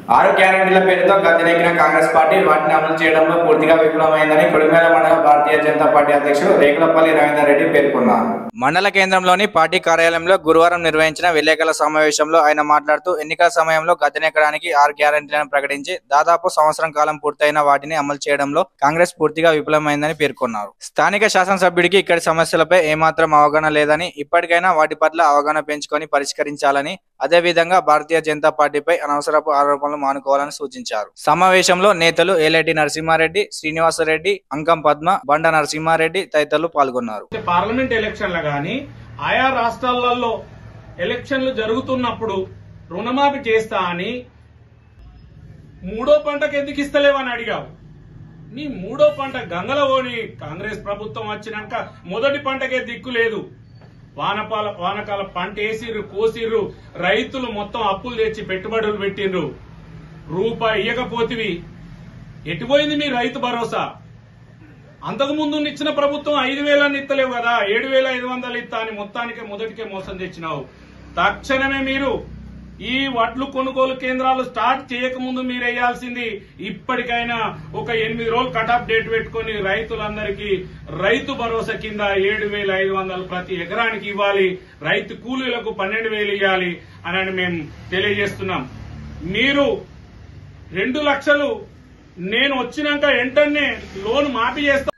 ఆరు గ్యారంటీల పేరుతో గద్దెనెక్కిన కాంగ్రెస్ పార్టీ వాటిని అమలు చేయడంలో పూర్తిగా విఫలమైందని కొడిమేల మండల భారతీయ జనతా పార్టీ అధ్యక్షుడు రేకులపల్లి రవీందర్ రెడ్డి పేర్కొన్నారు మండల కేంద్రంలోని పార్టీ కార్యాలయంలో గురువారం నిర్వహించిన విలేకరుల సమావేశంలో ఆయన మాట్లాడుతూ ఎన్నికల సమయంలో గద్దెనెక్కడానికి ఆరు గ్యారంటీలను ప్రకటించి దాదాపు సంవత్సరం కాలం పూర్తయిన వాటిని అమలు చేయడంలో కాంగ్రెస్ పూర్తిగా విఫలమైందని పేర్కొన్నారు స్థానిక శాసనసభ్యుడికి ఇక్కడి సమస్యలపై ఏమాత్రం అవగాహన లేదని ఇప్పటికైనా వాటి పట్ల అవగాహన పెంచుకొని పరిష్కరించాలని అదేవిధంగా భారతీయ జనతా పార్టీపై అనవసరపు ఆరోపణలు మానుకోవాలని సూచించారు సమావేశంలో నేతలు ఏలేటి నరసింహారెడ్డి శ్రీనివాసరెడ్డి అంకం పద్మ బండ నరసింహారెడ్డి తదితరులు పాల్గొన్నారు పార్లమెంట్ ఎలక్షన్లు గాని ఆయా రాష్ట్రాలలో ఎలక్షన్లు జరుగుతున్నప్పుడు రుణమాఫీ చేస్తా అని మూడో పంటకు ఎందుకు ఇస్తలేవని అడిగావు నీ మూడో పంట గంగల పోని కాంగ్రెస్ ప్రభుత్వం వచ్చినాక మొదటి పంటకే దిక్కు లేదు వానపాల వానకాల పంట వేసిర్రు కోసిర్రు రైతులు మొత్తం అప్పులు తెచ్చి పెట్టుబడులు పెట్టిండ్రు రూపాయి ఇయ్యకపోతివి ఎటుపోయింది మీ రైతు భరోసా అంతకు ముందు ఇచ్చిన ప్రభుత్వం ఐదు వేలని ఇస్తలేవు కదా ఏడు వేల ఐదు వందలు ఇస్తా అని మొత్తానికే మొదటికే మోసం తెచ్చినావు తక్షణమే మీరు ఈ వడ్లు కొనుగోలు కేంద్రాలు స్టార్ట్ చేయకముందు మీరు వేయాల్సింది ఇప్పటికైనా ఒక ఎనిమిది రోజులు కటాఫ్ డేట్ పెట్టుకుని రైతులందరికీ రైతు భరోసా కింద ఏడు వేల ఐదు వందలు ప్రతి ఎకరానికి ఇవ్వాలి రైతు కూలీలకు పన్నెండు వేలు ఇవ్వాలి అని మేము తెలియజేస్తున్నాం మీరు రెండు లక్షలు నేను వచ్చినాక వెంటనే లోన్ మాఫీ చేస్తా